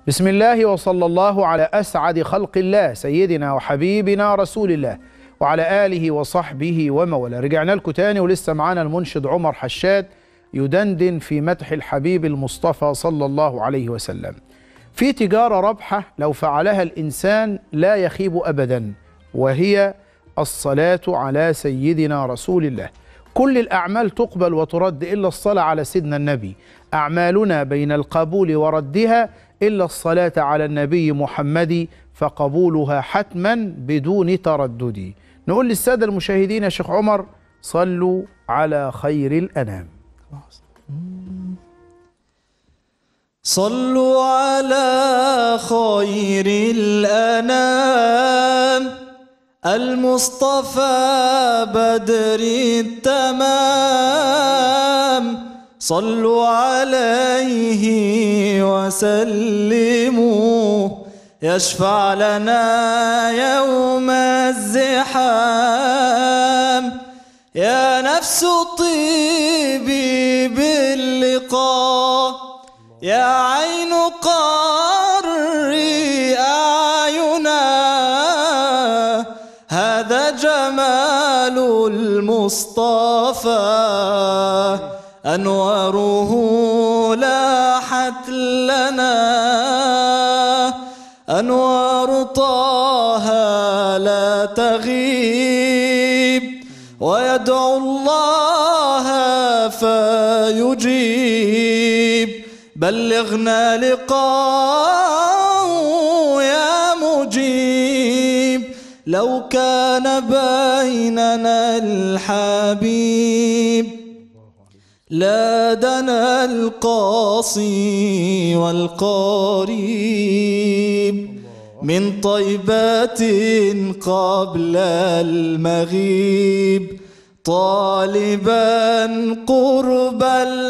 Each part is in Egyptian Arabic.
بسم الله وصلى الله على أسعد خلق الله سيدنا وحبيبنا رسول الله وعلى آله وصحبه ومولى رجعنا لكم تاني ولسه معانا المنشد عمر حشاد يدندن في مدح الحبيب المصطفى صلى الله عليه وسلم في تجارة ربحة لو فعلها الإنسان لا يخيب أبدا وهي الصلاة على سيدنا رسول الله كل الأعمال تقبل وترد إلا الصلاة على سيدنا النبي أعمالنا بين القبول وردها إلا الصلاة على النبي محمد فقبولها حتما بدون تردد نقول للسادة المشاهدين يا شيخ عمر صلوا على خير الأنام صلوا على خير الأنام المصطفى بدر التمام صلوا عليه وسلموا يشفع لنا يوم الزحام يا نفس طيبي باللقاء يا عين قري أعينا هذا جمال المصطفى أنواره لاحت لنا أنوار طه لا تغيب ويدعو الله فيجيب بلغنا لقاء يا مجيب لو كان بيننا الحبيب لا دنا القاصي والقريب من طيبات قبل المغيب طالبا قرب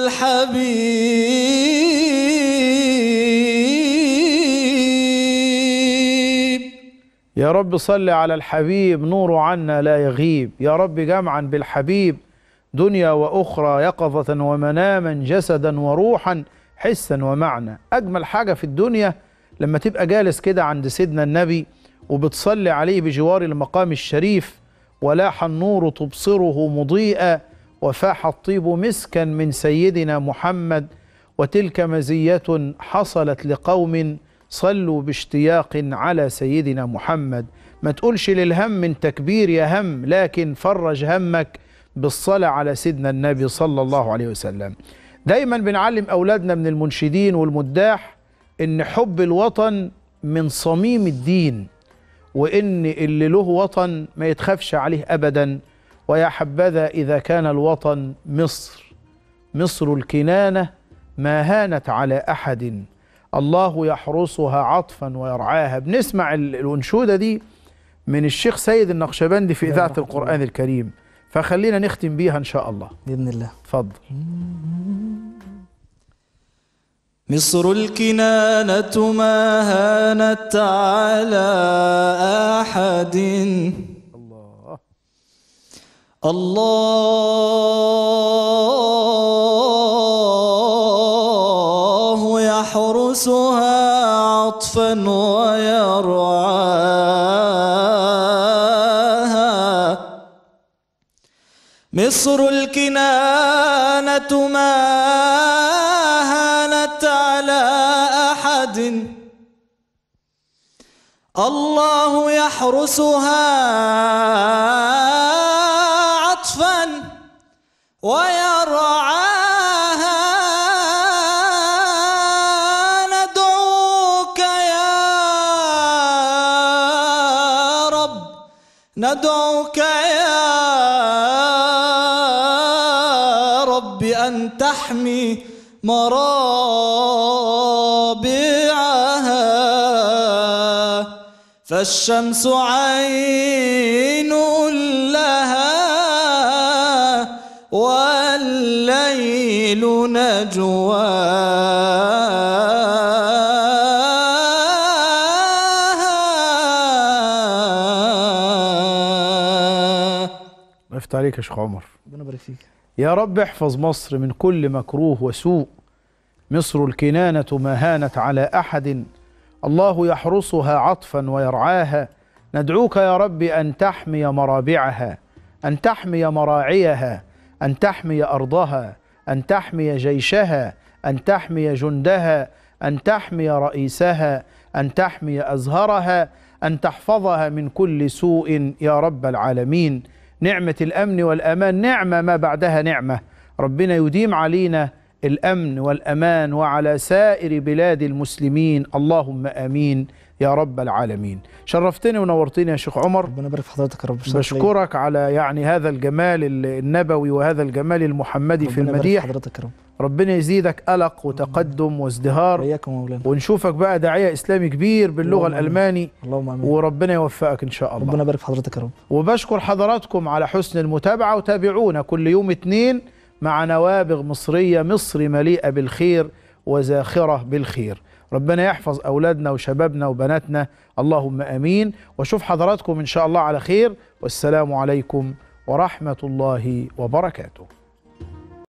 الحبيب يا رب صل على الحبيب نور عنا لا يغيب يا رب جمعا بالحبيب دنيا وأخرى يقظة ومناما جسدا وروحا حسا ومعنى أجمل حاجة في الدنيا لما تبقى جالس كده عند سيدنا النبي وبتصلي عليه بجوار المقام الشريف ولاح النور تبصره مضيئا وفاح الطيب مسكا من سيدنا محمد وتلك مزية حصلت لقوم صلوا باشتياق على سيدنا محمد ما تقولش للهم من تكبير يا هم لكن فرج همك بالصلاة على سيدنا النبي صلى الله عليه وسلم دايما بنعلم أولادنا من المنشدين والمداح إن حب الوطن من صميم الدين وإن اللي له وطن ما يتخافش عليه أبدا ويا حبذا إذا كان الوطن مصر مصر الكنانة ما هانت على أحد الله يحرسها عطفا ويرعاها بنسمع الأنشودة دي من الشيخ سيد النقشبندي في إذاعة القرآن الكريم فخلينا نختم بيها إن شاء الله بإذن الله اتفضل مصر الكنانة ما هانت على أحد الله يحرسها عطفا ويرعاها مصر الكنانة ما هانت على أحد الله يحرسها عطفا ويرعاها ندعوك يا رب ندعوك يا رب أن تحمي مرابعها فالشمس عين لها والليل نجواها وقفت عليك يا شيخ عمر ربنا يبارك فيك يا رب احفظ مصر من كل مكروه وسوء مصر الكنانة ما هانت على أحد الله يحرسها عطفا ويرعاها ندعوك يا رب أن تحمي مرابعها أن تحمي مراعيها أن تحمي أرضها أن تحمي جيشها أن تحمي جندها أن تحمي رئيسها أن تحمي أزهرها أن تحفظها من كل سوء يا رب العالمين نعمة الأمن والأمان نعمة ما بعدها نعمة ربنا يديم علينا الأمن والأمان وعلى سائر بلاد المسلمين اللهم آمين يا رب العالمين شرفتني ونورتني يا شيخ عمر ربنا يبارك في حضرتك يا رب شكراً ليك. بشكرك على يعني هذا الجمال النبوي وهذا الجمال المحمدي في ربنا يبارك المديح حضرتك يا رب ربنا يزيدك قلق وتقدم وازدهار وإياكم يا مولانا ونشوفك بقى داعية إسلامي كبير باللغة اللهم آمين. الألماني اللهم امين وربنا يوفقك إن شاء الله ربنا يبارك في حضرتك يا رب وبشكر حضراتكم على حسن المتابعة وتابعونا كل يوم اثنين مع نوابغ مصرية مصر مليئة بالخير وزاخرة بالخير ربنا يحفظ أولادنا وشبابنا وبناتنا اللهم أمين وشوف حضراتكم إن شاء الله على خير والسلام عليكم ورحمة الله وبركاته